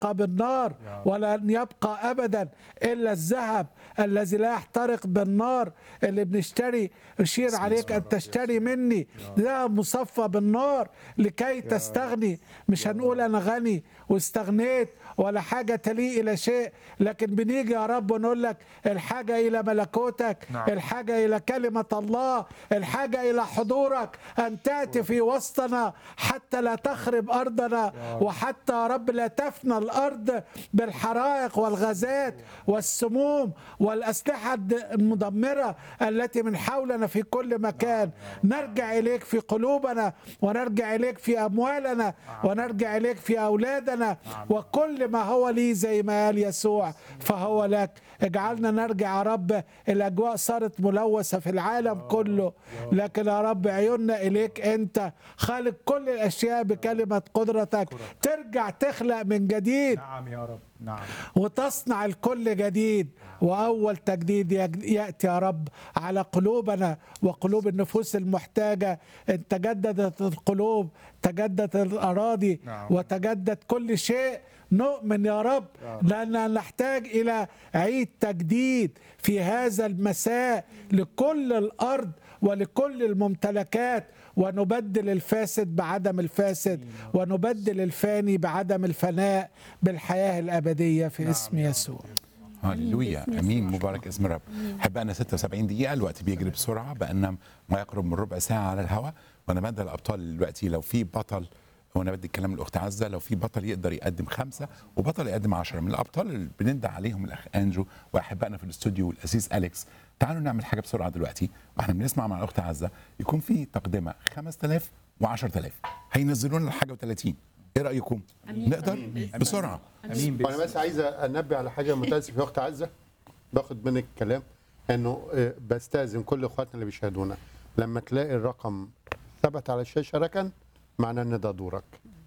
يبقى بالنار ولن يبقى ابدا الا الذهب الذي لا يحترق بالنار اللي بنشتري اشير عليك ان تشتري مني ذهب مصفى بالنار لكي تستغني مش هنقول انا غني واستغنيت ولا حاجه تليق الى شيء لكن بنيجي يا رب ونقول لك الحاجه الى ملكوتك نعم. الحاجه الى كلمه الله الحاجه الى حضورك ان تاتي في وسطنا حتى لا تخرب ارضنا وحتى يا رب لا تفنى الارض بالحرائق والغازات والسموم والاسلحه الد- المدمره التي من حولنا في كل مكان نرجع اليك في قلوبنا ونرجع اليك في اموالنا ونرجع اليك في اولادنا وكل ما هو لي زي ما قال يسوع فهو لك اجعلنا نرجع يا رب الاجواء صارت ملوثه في العالم كله لكن يا رب عيوننا اليك انت خالق كل الاشياء بكلمه قدرتك ترجع تخلق من جديد نعم يا رب نعم وتصنع الكل جديد واول تجديد يج- ياتي يا رب على قلوبنا وقلوب النفوس المحتاجه ان تجددت القلوب تجددت الاراضي نعم. وتجدد كل شيء نؤمن يا رب لأننا نحتاج إلى عيد تجديد في هذا المساء لكل الأرض ولكل الممتلكات ونبدل الفاسد بعدم الفاسد ونبدل الفاني بعدم الفناء بالحياة الأبدية في اسم يسوع هللويا باسم امين يسوع. مبارك اسم الرب احبائنا 76 دقيقه الوقت بيجري بسرعه بقالنا ما يقرب من ربع ساعه على الهواء وانا بدي الابطال دلوقتي لو في بطل وانا بدي الكلام الاخت عزه لو في بطل يقدر يقدم خمسه وبطل يقدم عشرة من الابطال اللي بنندى عليهم الاخ انجو واحبائنا في الاستوديو والاسيس اليكس تعالوا نعمل حاجه بسرعه دلوقتي واحنا بنسمع مع الاخت عزه يكون في تقدمه 5000 و10000 هينزلوا لنا الحاجه و30 ايه رايكم أمين. نقدر أمين باسم بسرعه امين وانا باسم بس عايز انبه على حاجه متاسف يا اخت عزه باخد منك الكلام انه آه، بستاذن كل اخواتنا اللي بيشاهدونا لما تلاقي الرقم ثبت على الشاشه ركن معناه ان ده دورك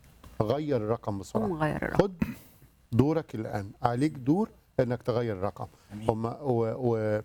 غير الرقم قوم بسرعه غير الرقم خد دورك الان عليك دور انك تغير الرقم هم و, و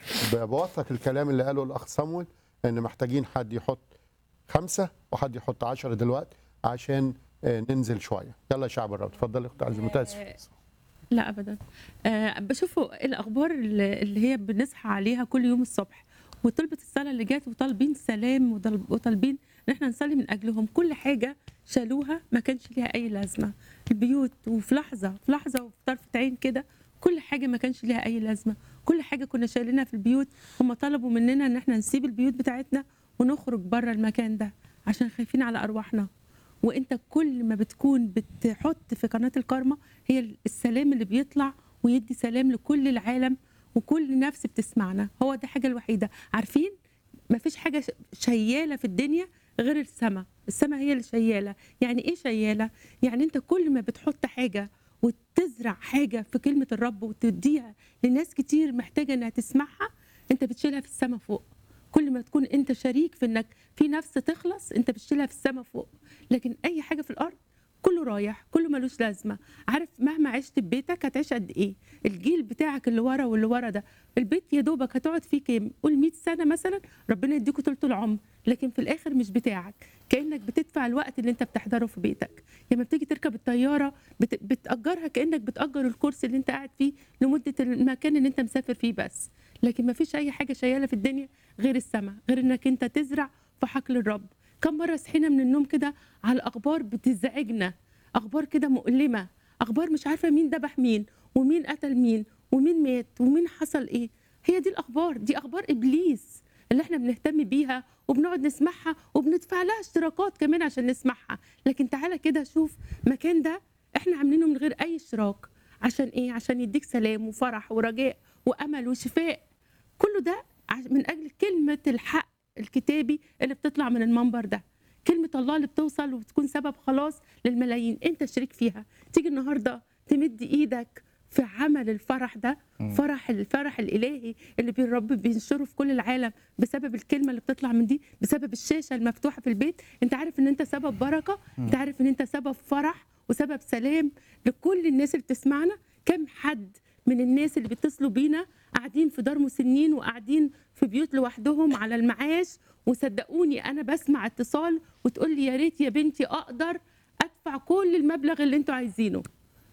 بوثق الكلام اللي قاله الاخ صمويل ان محتاجين حد يحط خمسه وحد يحط عشرة دلوقتي عشان آه، ننزل شويه يلا يا شعب الرب اتفضل يا اخت عزه متاسف لا ابدا آه بشوفوا الاخبار اللي اللي هي بنصحى عليها كل يوم الصبح وطلبة الصلاة اللي جات وطالبين سلام وطالب- وطالبين ان احنا نصلي من اجلهم كل حاجة شالوها ما كانش ليها اي لازمة البيوت وفي لحظة في لحظة وفي طرفة عين كده كل حاجة ما كانش ليها اي لازمة كل حاجة كنا شايلينها في البيوت هم طلبوا مننا ان احنا نسيب البيوت بتاعتنا ونخرج بره المكان ده عشان خايفين على ارواحنا وانت كل ما بتكون بتحط في قناه الكارما هي السلام اللي بيطلع ويدي سلام لكل العالم وكل نفس بتسمعنا هو ده حاجه الوحيده عارفين ما فيش حاجه ش- شياله في الدنيا غير السماء السماء هي اللي شياله يعني ايه شياله يعني انت كل ما بتحط حاجه وتزرع حاجه في كلمه الرب وتديها لناس كتير محتاجه انها تسمعها انت بتشيلها في السماء فوق كل ما تكون انت شريك في انك في نفس تخلص انت بتشيلها في السماء فوق لكن اي حاجه في الارض كله رايح كله ملوش لازمه عارف مهما عشت في بيتك هتعيش قد ايه الجيل بتاعك اللي ورا واللي ورا ده البيت يا دوبك هتقعد فيه كام قول 100 سنه مثلا ربنا يديكوا طول العمر لكن في الاخر مش بتاعك كانك بتدفع الوقت اللي انت بتحضره في بيتك لما بتيجي تركب الطياره بت... بتاجرها كانك بتاجر الكرسي اللي انت قاعد فيه لمده المكان اللي انت مسافر فيه بس لكن ما فيش اي حاجه شياله في الدنيا غير السماء غير انك انت تزرع في حقل الرب كم مره صحينا من النوم كده على اخبار بتزعجنا اخبار كده مؤلمه اخبار مش عارفه مين ذبح مين ومين قتل مين ومين مات ومين حصل ايه هي دي الاخبار دي اخبار ابليس اللي احنا بنهتم بيها وبنقعد نسمعها وبندفع لها اشتراكات كمان عشان نسمعها لكن تعالى كده شوف مكان ده احنا عاملينه من غير اي اشتراك عشان ايه عشان يديك سلام وفرح ورجاء وامل وشفاء كله ده عش- من اجل كلمه الحق الكتابي اللي بتطلع من المنبر ده كلمه الله اللي بتوصل وبتكون سبب خلاص للملايين انت شريك فيها تيجي النهارده تمد ايدك في عمل الفرح ده فرح الفرح الالهي اللي بي- الرب بينشره في كل العالم بسبب الكلمه اللي بتطلع من دي بسبب الشاشه المفتوحه في البيت انت عارف ان انت سبب بركه انت عارف ان انت سبب فرح وسبب سلام لكل الناس اللي بتسمعنا كم حد من الناس اللي بيتصلوا بينا قاعدين في دار مسنين وقاعدين في بيوت لوحدهم على المعاش وصدقوني انا بسمع اتصال وتقول لي يا ريت يا بنتي اقدر ادفع كل المبلغ اللي انتوا عايزينه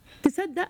تصدق